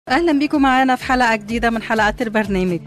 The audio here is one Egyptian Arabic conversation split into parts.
اهلا بيكم معانا في حلقه جديده من حلقات البرنامج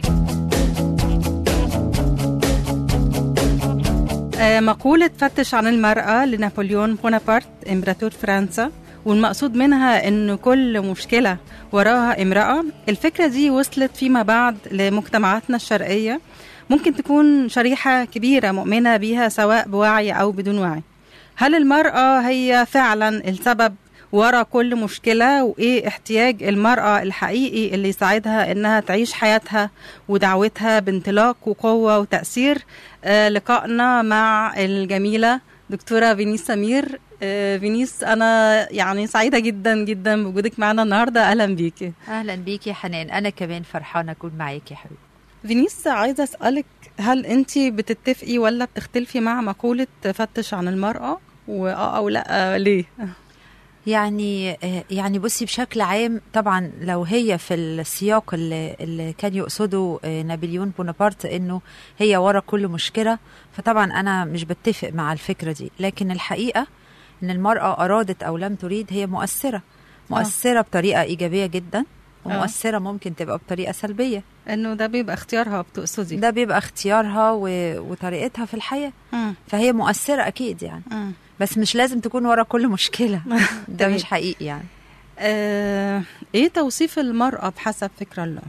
آه، مقولة فتش عن المرأة لنابليون بونابرت إمبراطور فرنسا والمقصود منها إن كل مشكلة وراها امرأة الفكرة دي وصلت فيما بعد لمجتمعاتنا الشرقية ممكن تكون شريحة كبيرة مؤمنة بيها سواء بوعي أو بدون وعي هل المرأة هي فعلا السبب ورا كل مشكلة وإيه احتياج المرأة الحقيقي اللي يساعدها إنها تعيش حياتها ودعوتها بانطلاق وقوة وتأثير آه لقائنا مع الجميلة دكتورة فينيس سمير آه فينيس أنا يعني سعيدة جدا جدا بوجودك معنا النهاردة أهلا بيكي اهلا بيكي يا حنان انا كمان فرحانه اكون معاكي يا حبيبي فينيس عايزة أسألك هل أنت بتتفقي ولا بتختلفي مع مقولة فتش عن المرأة وآه أو لأ ليه؟ يعني آه، يعني بصي بشكل عام طبعا لو هي في السياق اللي, اللي كان يقصده آه، نابليون بونابرت انه هي ورا كل مشكله فطبعا انا مش بتفق مع الفكره دي لكن الحقيقه ان المراه ارادت او لم تريد هي مؤثره مؤثره بطريقه ايجابيه جدا ومؤثره ممكن تبقى بطريقه سلبيه إنه ده بيبقى اختيارها بتقصدي ده بيبقى اختيارها و... وطريقتها في الحياه مم. فهي مؤثره اكيد يعني مم. بس مش لازم تكون ورا كل مشكله ده تمام. مش حقيقي يعني آه، ايه توصيف المرأة بحسب فكر الله؟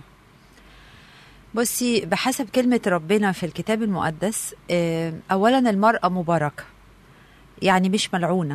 بصي بحسب كلمة ربنا في الكتاب المقدس آه، أولا المرأة مباركة يعني مش ملعونة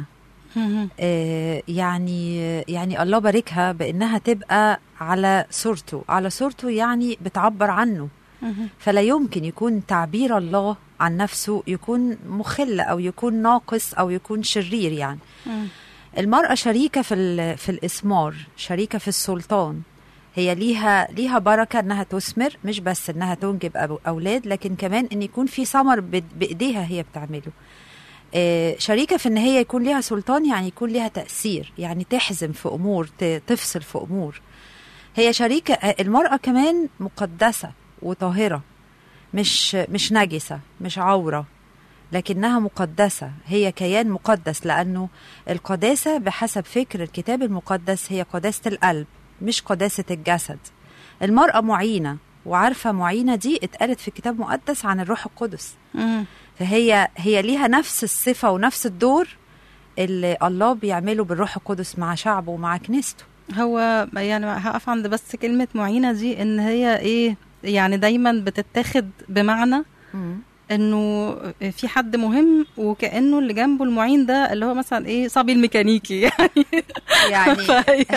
آه، يعني يعني الله باركها بأنها تبقى على صورته على صورته يعني بتعبر عنه فلا يمكن يكون تعبير الله عن نفسه يكون مخل أو يكون ناقص أو يكون شرير يعني المرأة شريكة في ال- في الإثمار شريكة في السلطان هي ليها ليها بركة إنها تثمر مش بس إنها تنجب أبو- أولاد لكن كمان إن يكون في ثمر بإيد- بإيديها هي بتعمله آه، شريكة في إن هي يكون ليها سلطان يعني يكون ليها تأثير يعني تحزم في أمور ت- تفصل في أمور هي شريكة آه، المرأة كمان مقدسة وطاهرة مش مش نجسة مش عورة لكنها مقدسة هي كيان مقدس لأنه القداسة بحسب فكر الكتاب المقدس هي قداسة القلب مش قداسة الجسد المرأة معينة وعارفة معينة دي اتقالت في الكتاب المقدس عن الروح القدس مم. فهي هي ليها نفس الصفة ونفس الدور اللي الله بيعمله بالروح القدس مع شعبه ومع كنيسته هو يعني هقف عند بس كلمة معينة دي ان هي ايه يعني دايما بتتاخد بمعنى انه في حد مهم وكانه اللي جنبه المعين ده اللي هو مثلا ايه صبي الميكانيكي يعني يعني فهي-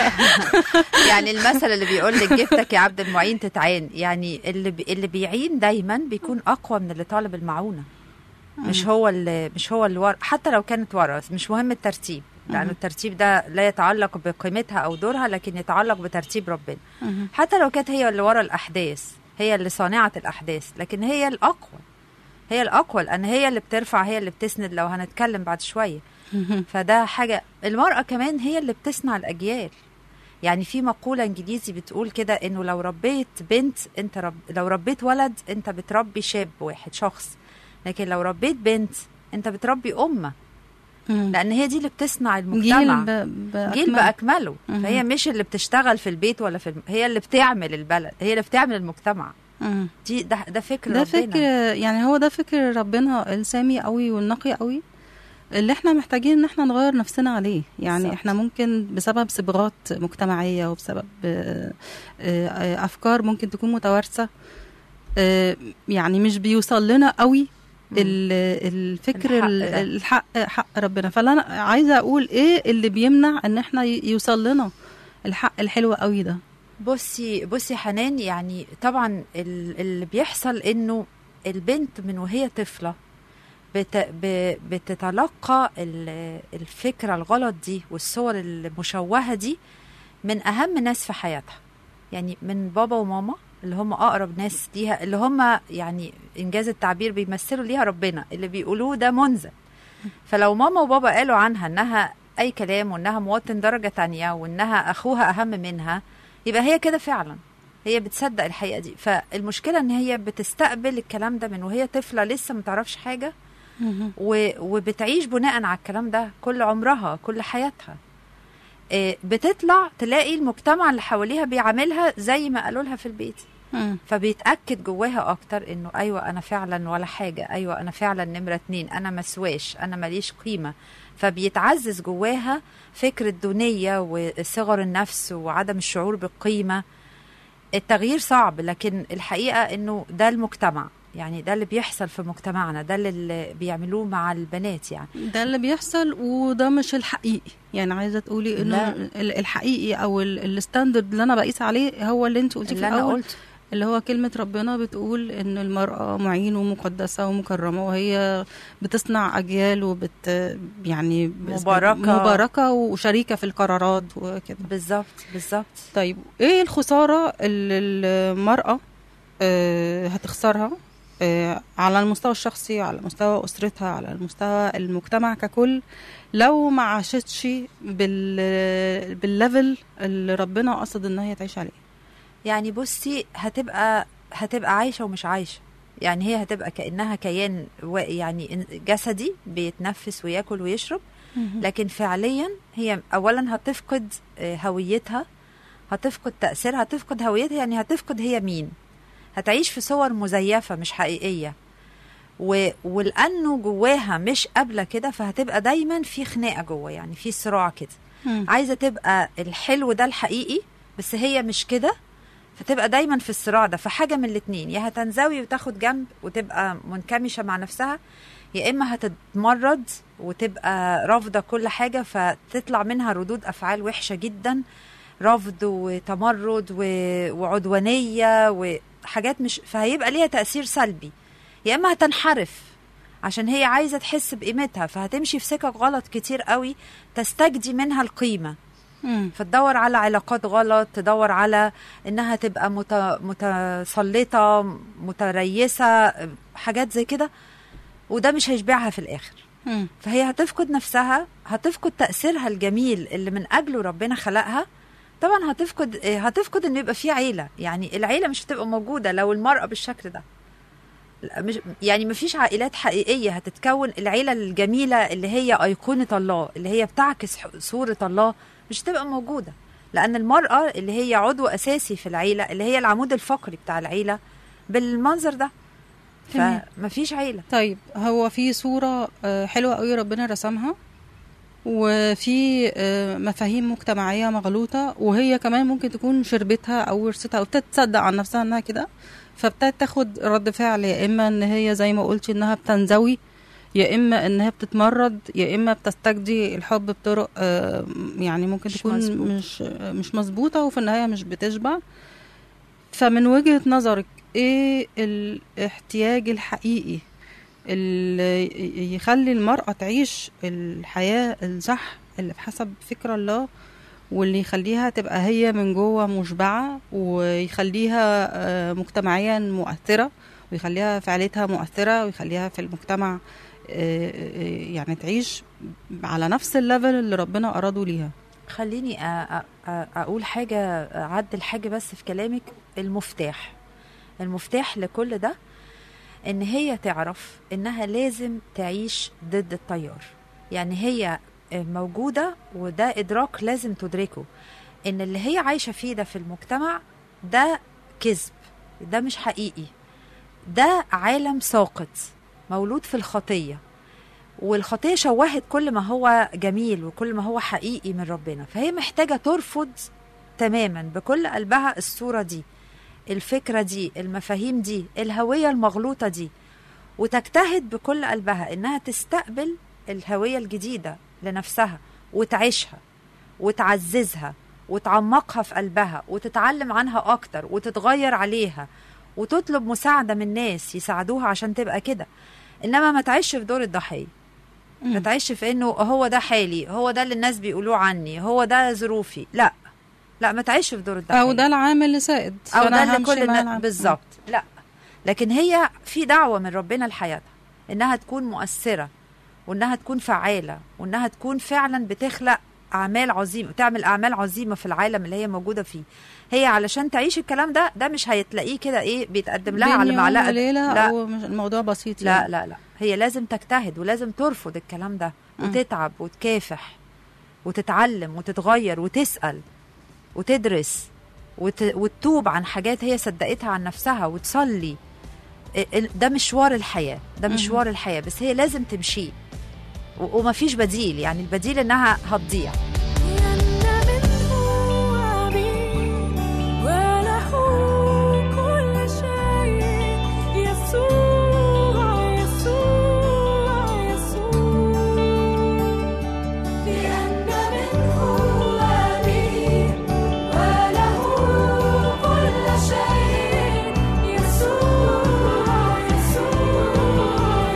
يعني المثل اللي بيقول لك جبتك يا عبد المعين تتعين يعني اللي بي اللي بيعين دايما بيكون اقوى من اللي طالب المعونه مش هو اللي مش هو اللي ورا حتى لو كانت ورا مش مهم الترتيب لانه الترتيب ده لا يتعلق بقيمتها او دورها لكن يتعلق بترتيب ربنا مهم. حتى لو كانت هي اللي ورا الاحداث هي اللي صانعه الاحداث لكن هي الاقوى هي الاقوى لان هي اللي بترفع هي اللي بتسند لو هنتكلم بعد شويه مهم. فده حاجة المرأة كمان هي اللي بتصنع الأجيال يعني في مقولة إنجليزي بتقول كده إنه لو ربيت بنت أنت رب لو ربيت ولد أنت بتربي شاب واحد شخص لكن لو ربيت بنت أنت بتربي أمة مم. لأن هي دي اللي بتصنع جيل المجتمع ب... جيل بأكمله. بأكمله مهم. فهي مش اللي بتشتغل في البيت ولا في الم... هي اللي بتعمل البلد هي اللي بتعمل المجتمع مم. دي ده, ده فكر ده ربنا فكر يعني هو ده فكر ربنا السامي قوي والنقي قوي اللي احنا محتاجين ان احنا نغير نفسنا عليه يعني بالظبط. احنا ممكن بسبب صبغات مجتمعية وبسبب آه، آه، افكار ممكن تكون متوارثة آه، يعني مش بيوصل لنا قوي مم. ال- الفكر الحق ال- ده. الحق حق ربنا فانا أنا عايزه اقول ايه اللي بيمنع ان احنا ي- يوصل لنا الحق الحلو قوي ده بصي بصي حنان يعني طبعا ال- اللي بيحصل انه البنت من وهي طفله بت ب- بتتلقى ال- الفكره الغلط دي والصور المشوهه دي من اهم ناس في حياتها يعني من بابا وماما اللي هم اقرب ناس ليها اللي هم يعني انجاز التعبير بيمثلوا ليها ربنا اللي بيقولوه ده منزل فلو ماما وبابا قالوا عنها انها اي كلام وانها مواطن درجه تانية وانها اخوها اهم منها يبقى هي كده فعلا هي بتصدق الحقيقه دي فالمشكله ان هي بتستقبل الكلام ده من وهي طفله لسه ما تعرفش حاجه و... وبتعيش بناء على الكلام ده كل عمرها كل حياتها آه، بتطلع تلاقي المجتمع اللي حواليها بيعاملها زي ما قالوا لها في البيت مم. فبيتاكد جواها اكتر انه ايوه انا فعلا ولا حاجه ايوه انا فعلا نمره اتنين انا مسواش انا ماليش قيمه فبيتعزز جواها فكر الدونيه وصغر النفس وعدم الشعور بالقيمه التغيير صعب لكن الحقيقه انه ده المجتمع يعني ده اللي بيحصل في مجتمعنا ده اللي بيعملوه مع البنات يعني ده اللي بيحصل وده مش الحقيقي يعني عايزه تقولي انه لا. ال- الحقيقي او ال- الستاندرد اللي انا بقيس عليه هو اللي انت قلتيه في اللي انا الاول قلت اللي هو كلمة ربنا بتقول إن المرأة معين ومقدسة ومكرمة وهي بتصنع أجيال وبت يعني بس- مباركة. مباركة وشريكة في القرارات وكده بالظبط بالظبط طيب إيه الخسارة اللي المرأة آه، هتخسرها آه، على المستوى الشخصي على مستوى أسرتها على المستوى المجتمع ككل لو ما عاشتش بال بالليفل اللي ربنا قصد إن هي تعيش عليه يعني بصي هتبقى هتبقى عايشه ومش عايشه يعني هي هتبقى كانها كيان و- يعني إن- جسدي بيتنفس وياكل ويشرب لكن فعليا هي اولا هتفقد آه، هويتها هتفقد تاثيرها هتفقد هويتها يعني هتفقد هي مين هتعيش في صور مزيفه مش حقيقيه و... ولانه جواها مش قابله كده فهتبقى دايما في خناقه جوه يعني في صراع كده مم. عايزه تبقى الحلو ده الحقيقي بس هي مش كده فتبقى دايما في الصراع ده فحاجه من الاتنين يا هتنزوي وتاخد جنب وتبقى منكمشه مع نفسها يا اما هتتمرد وتبقى رافضه كل حاجه فتطلع منها ردود افعال وحشه جدا رفض وتمرد و- وعدوانيه وحاجات مش فهيبقى ليها تاثير سلبي يا اما هتنحرف عشان هي عايزه تحس بقيمتها فهتمشي في سكك غلط كتير قوي تستجدي منها القيمه مم. فتدور على علاقات غلط تدور على انها تبقى مت... متسلطه متريسه حاجات زي كده وده مش هيشبعها في الاخر مم. فهي هتفقد نفسها هتفقد تاثيرها الجميل اللي من اجله ربنا خلقها طبعا هتفقد هتفقد انه يبقى في عيله يعني العيله مش هتبقى موجوده لو المراه بالشكل ده لا، مش يعني مفيش عائلات حقيقيه هتتكون العيله الجميله اللي هي ايقونه الله اللي هي بتعكس ح- صوره الله مش هتبقى موجوده لان المراه اللي هي عضو اساسي في العيله اللي هي العمود الفقري بتاع العيله بالمنظر ده تمام. فمفيش عيله طيب هو في صورة آه، حلوة قوي ربنا رسمها وفي آه، مفاهيم مجتمعية مغلوطة وهي كمان ممكن تكون شربتها أو ورثتها أو ابتدت تصدق عن نفسها إنها كده فابتدت تاخد رد فعل يا إما إن هي زي ما قلتي إنها بتنزوي يا إما إنها بتتمرد يا إما بتستجدي الحب بطرق آه، يعني ممكن مش تكون مظبوط. مش آه، مش مظبوطة وفي النهاية مش بتشبع فمن وجهة نظرك ايه الاحتياج الحقيقي اللي يخلي المرأة تعيش الحياة الصح اللي بحسب فكر الله واللي يخليها تبقى هي من جوه مشبعة ويخليها آه، مجتمعيا مؤثرة ويخليها في عيلتها مؤثرة ويخليها في المجتمع آه، آه، يعني تعيش على نفس الليفل اللي ربنا أراده ليها خليني أ- أ- أ- اقول حاجه اعدل حاجه بس في كلامك المفتاح المفتاح لكل ده ان هي تعرف انها لازم تعيش ضد التيار يعني هي موجوده وده ادراك لازم تدركه ان اللي هي عايشه فيه ده في المجتمع ده كذب ده مش حقيقي ده عالم ساقط مولود في الخطيه والخطيه شوهت كل ما هو جميل وكل ما هو حقيقي من ربنا فهي محتاجه ترفض تماما بكل قلبها الصوره دي الفكره دي المفاهيم دي الهويه المغلوطه دي وتجتهد بكل قلبها انها تستقبل الهويه الجديده لنفسها وتعيشها وتعززها وتعمقها في قلبها وتتعلم عنها اكتر وتتغير عليها وتطلب مساعده من ناس يساعدوها عشان تبقى كده انما ما تعيش في دور الضحيه ما تعيش في انه هو ده حالي هو ده اللي الناس بيقولوه عني هو ده ظروفي لا لا ما تعيش في دور الضحيه أو ده العامل اللي سائد او فأنا ده اللي همشي كل مع الناس العامل. بالظبط لا لكن هي في دعوه من ربنا لحياتها انها تكون مؤثره وانها تكون فعاله وانها تكون فعلا بتخلق اعمال عظيمه تعمل اعمال عظيمه في العالم اللي هي موجوده فيه هي علشان تعيش الكلام ده ده مش هتلاقيه كده ايه بيتقدم لها بين على يوم معلقه وليلة لا أو مش الموضوع بسيط لا لا لا هي لازم تجتهد ولازم ترفض الكلام ده مم. وتتعب وتكافح وتتعلم وتتغير وتسال وتدرس وت... وتتوب عن حاجات هي صدقتها عن نفسها وتصلي ال- ال- ده مشوار الحياه ده مهم. مشوار الحياه بس هي لازم تمشيه و- ومفيش بديل يعني البديل انها هتضيع لأن منه عبيد وله كل شيء يسوع يسوع يسوع لأن منه عبيد وله كل شيء يسوع يسوع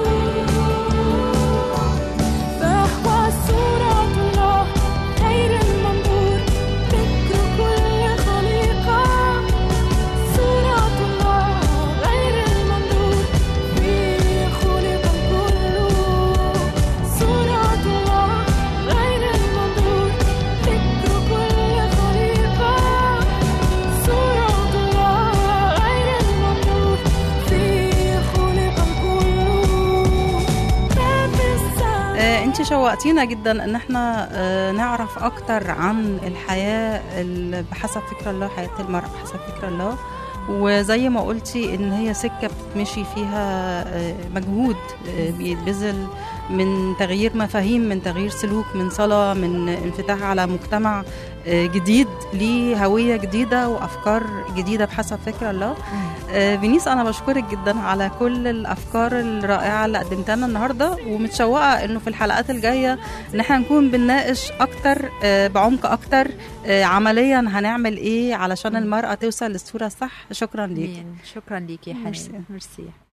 يسوع فهو صورة الله غير المنظور فكر كل خليقة صورة الله غير المنظور فيه خلق الكل صورة الله غير المنظور فكر كل خليقة صورة الله غير المنظور فيه خلق الكل ما في السماء آه، انت شوقتينا جدا ان احنا آه، نعرف اكتر عن الحياه ال- بحسب فكر الله حياه المراه بحسب فكر الله وزي ما قلتي ان هي سكه بتتمشي فيها آه، مجهود آه، بيتبذل من تغيير مفاهيم من تغيير سلوك من صلاه من انفتاح على مجتمع آه، جديد ليه هويه جديده وافكار جديده بحسب فكر الله آه، فينيس انا بشكرك جدا على كل الافكار الرائعه اللي قدمتها لنا النهارده ومتشوقه انه في الحلقات الجايه ان احنا نكون بنناقش اكتر آه، بعمق اكتر آه، عمليا هنعمل ايه علشان المراه توصل للصوره الصح شكرا ليك مين شكرا ليكي يا ميرسي. حنين ميرسي